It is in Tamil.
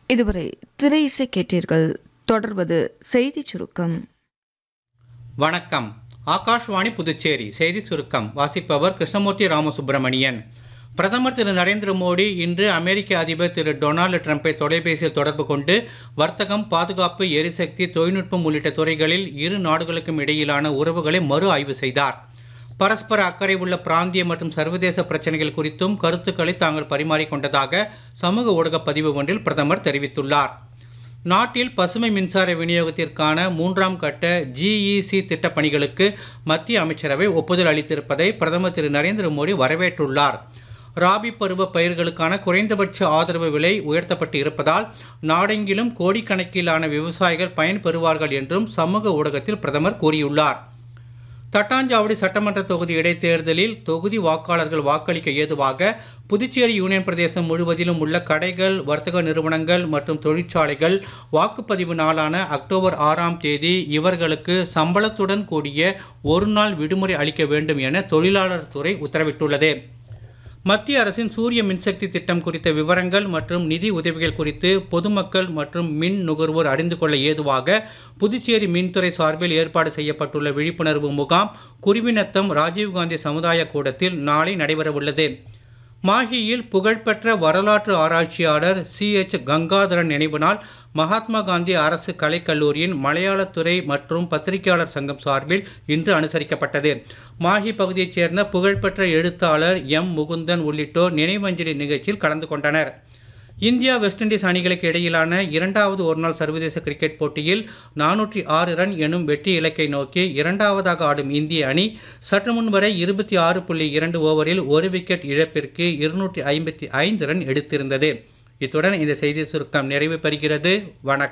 இதுவரை திரை இசை கேட்டீர்கள் தொடர்வது செய்திச் சுருக்கம் வணக்கம் ஆகாஷ்வாணி புதுச்சேரி செய்தி சுருக்கம் வாசிப்பவர் கிருஷ்ணமூர்த்தி ராமசுப்பிரமணியன் பிரதமர் திரு நரேந்திர மோடி இன்று அமெரிக்க அதிபர் திரு டொனால்டு ட்ரம்பை தொலைபேசியில் தொடர்பு கொண்டு வர்த்தகம் பாதுகாப்பு எரிசக்தி தொழில்நுட்பம் உள்ளிட்ட துறைகளில் இரு நாடுகளுக்கும் இடையிலான உறவுகளை மறு ஆய்வு செய்தார் பரஸ்பர அக்கறை உள்ள பிராந்திய மற்றும் சர்வதேச பிரச்சனைகள் குறித்தும் கருத்துக்களை தாங்கள் பரிமாறிக்கொண்டதாக சமூக ஊடக பதிவு ஒன்றில் பிரதமர் தெரிவித்துள்ளார் நாட்டில் பசுமை மின்சார விநியோகத்திற்கான மூன்றாம் கட்ட ஜிஇசி திட்டப் பணிகளுக்கு மத்திய அமைச்சரவை ஒப்புதல் அளித்திருப்பதை பிரதமர் திரு நரேந்திர மோடி வரவேற்றுள்ளார் ராபி பருவ பயிர்களுக்கான குறைந்தபட்ச ஆதரவு விலை உயர்த்தப்பட்டு இருப்பதால் நாடெங்கிலும் கோடிக்கணக்கிலான விவசாயிகள் பயன்பெறுவார்கள் என்றும் சமூக ஊடகத்தில் பிரதமர் கூறியுள்ளார் தட்டாஞ்சாவடி சட்டமன்ற தொகுதி இடைத்தேர்தலில் தொகுதி வாக்காளர்கள் வாக்களிக்க ஏதுவாக புதுச்சேரி யூனியன் பிரதேசம் முழுவதிலும் உள்ள கடைகள் வர்த்தக நிறுவனங்கள் மற்றும் தொழிற்சாலைகள் வாக்குப்பதிவு நாளான அக்டோபர் ஆறாம் தேதி இவர்களுக்கு சம்பளத்துடன் கூடிய ஒரு நாள் விடுமுறை அளிக்க வேண்டும் என தொழிலாளர் துறை உத்தரவிட்டுள்ளது மத்திய அரசின் சூரிய மின்சக்தி திட்டம் குறித்த விவரங்கள் மற்றும் நிதி உதவிகள் குறித்து பொதுமக்கள் மற்றும் மின் நுகர்வோர் அறிந்து கொள்ள ஏதுவாக புதுச்சேரி மின்துறை சார்பில் ஏற்பாடு செய்யப்பட்டுள்ள விழிப்புணர்வு முகாம் குருவிநத்தம் ராஜீவ்காந்தி சமுதாய கூடத்தில் நாளை நடைபெறவுள்ளது மாஹியில் புகழ்பெற்ற வரலாற்று ஆராய்ச்சியாளர் சி எச் கங்காதரன் நினைவு நாள் மகாத்மா காந்தி அரசு கலைக்கல்லூரியின் மலையாளத்துறை மற்றும் பத்திரிகையாளர் சங்கம் சார்பில் இன்று அனுசரிக்கப்பட்டது மாஹி பகுதியைச் சேர்ந்த புகழ்பெற்ற எழுத்தாளர் எம் முகுந்தன் உள்ளிட்டோர் நினைவஞ்சலி நிகழ்ச்சியில் கலந்து கொண்டனர் இந்தியா வெஸ்ட் இண்டீஸ் அணிகளுக்கு இடையிலான இரண்டாவது ஒருநாள் சர்வதேச கிரிக்கெட் போட்டியில் நானூற்றி ஆறு ரன் எனும் வெற்றி இலக்கை நோக்கி இரண்டாவதாக ஆடும் இந்திய அணி சற்று முன் வரை இருபத்தி ஆறு புள்ளி இரண்டு ஓவரில் ஒரு விக்கெட் இழப்பிற்கு இருநூற்றி ஐம்பத்தி ஐந்து ரன் எடுத்திருந்தது இத்துடன் இந்த செய்தி சுருக்கம் நிறைவு பெறுகிறது வணக்கம்